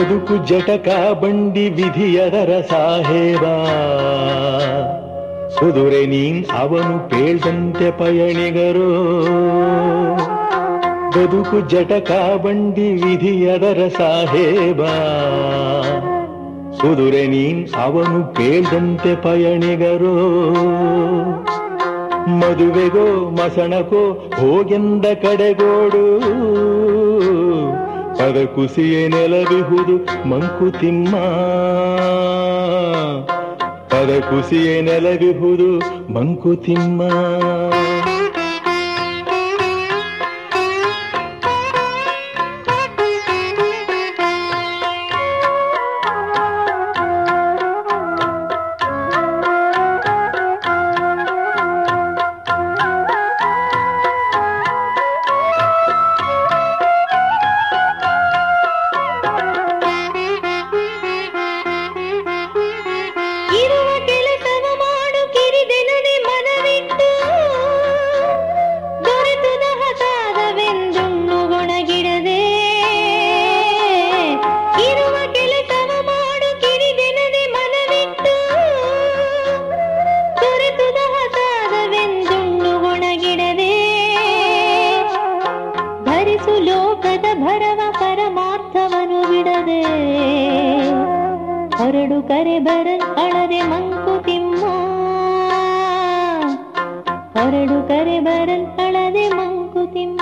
ಬದುಕು ಜಟಕ ಬಂಡಿ ವಿಧಿಯದರ ಸಾಹೇಬ ಕುದುರೆ ನೀನ್ ಅವನು ಪೇಳ್ದಂತೆ ಪಯಣಿಗರು ಬದುಕು ಜಟಕ ಬಂಡಿ ವಿಧಿಯದರ ಸಾಹೇಬ ಕುದುರೆ ನೀನ್ ಅವನು ಪೇಳ್ದಂತೆ ಪಯಣಿಗರು ಮದುವೆಗೋ ಮಸಣಕೋ ಹೋಗೆಂದ ಕಡೆಗೋಡು ಪದ ಕುಸಿಯೇ ನೆಲವಿಹುದು ಮಂಕುತಿಮ್ಮ ಪದ ಕುಸಿಯೇ ನೆಲವಿಹುದು ಮಂಕುತಿಮ್ಮ ಇರುವ ಕೆಲಸವ ಮಾಡು ಕಿರಿದೆನದೆ ಮನವಿಟ್ಟು ದೊರೆತುದ ಹತಾದವೆಂದುಣ್ಣು ಗೊಣಗಿಡದೆ ಇರುವ ಕೆಲಸವ ಮಾಡು ಕಿರಿದೆನದೆ ಮನವಿಟ್ಟು ದೊರೆತುದ ಹತಾದವೆಂದುಣ್ಣು ಗೊಣಗಿಡದೆ ಧರಿಸು ಲೋಕದ ಭರವ ಪರಮಾರ್ಥವನು ಬಿಡದೆ ಹೊರಡು ಕರೆ ಬರ ಅಳದೆ ಮಂಕುತಿಮ್ಮ ಹೊರಡು ಕರೆ ಬರ ಅಳದೆ ಮಂಕುತಿಮ್ಮ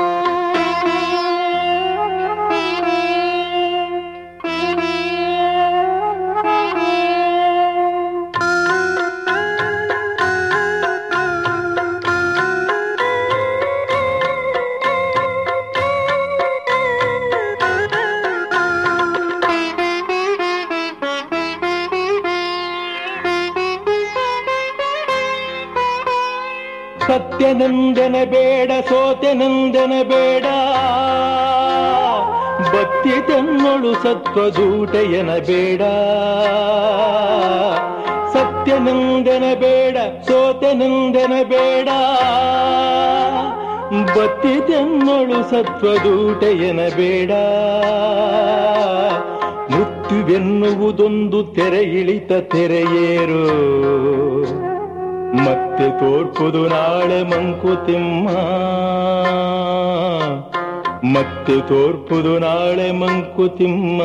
ಸತ್ಯನಂದನ ಬೇಡ ಸೋತೆನಂದನ ಬೇಡ ಬತ್ತಿ ತನ್ನೊಳು ಸತ್ವದೂಟೆಯನ ಬೇಡ ಸತ್ಯನಂದನ ಬೇಡ ಸೋತೆನಂದನ ಬೇಡ ಬತ್ತಿ ತನ್ನೊಳು ಸತ್ವದೂಟೆಯನ ಬೇಡ ಮೃತ್ಯುವೆನ್ನುವುದೊಂದು ತೆರೆ ಇಳಿತ ತೆರೆಯೇರು ಮತ್ತೆ ತೋರ್ಪುದು ನಾಳೆ ಮಂಕುತಿಮ್ಮ ಮತ್ತೆ ತೋರ್ಪುದು ನಾಳೆ ಮಂಕುತಿಮ್ಮ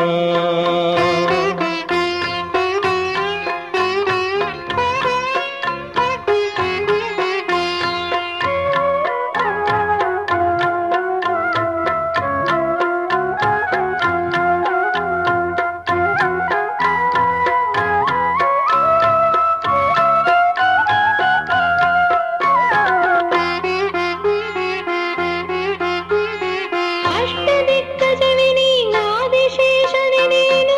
ಅಷ್ಟದಿಕ್ಕಜವೆ ನೀನಾದಿಶೇಷನೆ ನೀನು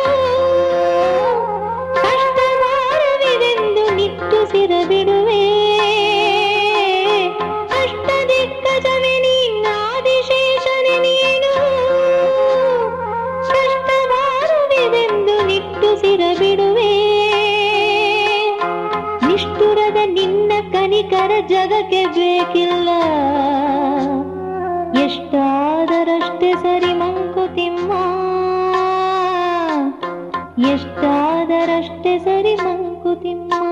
ಕಷ್ಟವಾರವಿದೆಂದು ನಿಟ್ಟುಸಿರ ಬಿಡುವೆ ಅಷ್ಟದಿಕ್ಕಜವೆ ನೀನಾದಿಶೇಷನೆ ನೀನು ಕಷ್ಟವಾರವಿದೆಂದು ನಿಟ್ಟುಸಿರ ಬಿಡುವೆ ನಿಷ್ಠುರದ ನಿನ್ನ ಕನಿಕರ ಜಗಕ್ಕೆ ಬೇಕಿಲ್ಲ ಎಷ್ಟಾದರಷ್ಟೇ ಸರಿ ಮಂಕುತಿಮ್ಮ ಎಷ್ಟಾದರಷ್ಟೇ ಸರಿ ಮಂಕುತಿಮ್ಮ